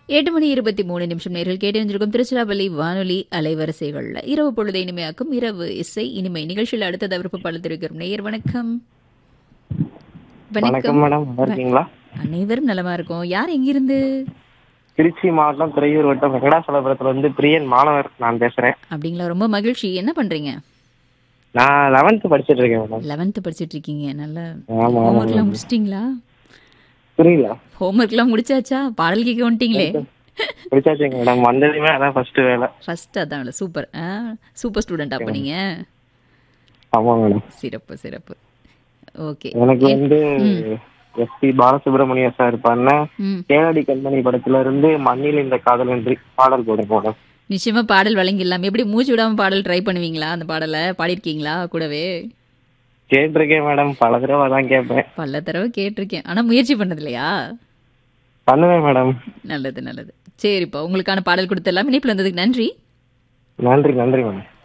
எட்டு மணி இருபத்தி மூணு நிமிஷம் நேரில் கேட்டிருந்திருக்கும் திருச்சிராப்பள்ளி வானொலி அலைவரிசைகள்ல இரவு பொழுதை இனிமையாக்கும் இரவு இசை இனிமை நிகழ்ச்சியில் அடுத்தது விருப்ப பாடல் தெரிவிக்கிறோம் நேயர் வணக்கம் வணக்கம் மேடம் நல்லா இருக்கீங்களா அனைவரும் நலமா இருக்கும் யார் எங்கிருந்து திருச்சி மாவட்டம் துறையூர் வட்டம் வெங்கடாசலபுரத்துல இருந்து பிரியன் மாணவர் நான் பேசுறேன் அப்படிங்களா ரொம்ப மகிழ்ச்சி என்ன பண்றீங்க நான் லெவன்த் படிச்சிட்டு இருக்கேன் மேடம் லெவன்த் படிச்சிட்டு இருக்கீங்க நல்ல ஆமா ஹோம்ஒர்க்லாம் முடிச்சிட்டீங்களா புரியல ஹோம்ஒர்க்லாம் முடிச்சாச்சா பாடல் கேட்க வந்துட்டீங்களே படிச்சாச்சுங்க மேடம் வந்ததுமே அதான் ஃபர்ஸ்ட் வேலை ஃபர்ஸ்ட் அதான் சூப்பர் சூப்பர் ஸ்டூடெண்ட் அப்ப நீங்க ஆமா மேடம் சிறப்பு சிறப்பு ஓகே எனக்கு வந்து எஸ்பி பாலசுப்ரமணிய சார் பண்ண ம் கேளடி கண்மணி படத்துல இருந்து மண்ணில் இந்த காதலன்றி பாடல் போடுங்க மேடம் நிச்சயமா பாடல் வழங்கிடலாம் எப்படி மூச்சு விடாம பாடல் ட்ரை பண்ணுவீங்களா அந்த பாடலை பாடியிருக்கீங்களா கூடவே கேட்டிருக்கேன் மேடம் பல தடவை தான் கேட்பேன் பல தடவை கேட்டிருக்கேன் ஆனா முயற்சி பண்ணது இல்லையா பண்ணுவேன் மேடம் நல்லது நல்லது சரிப்பா உங்களுக்கான பாடல் கொடுத்துடலாம் இணைப்பில் வந்ததுக்கு நன்றி நன்றி நன்றி மேடம்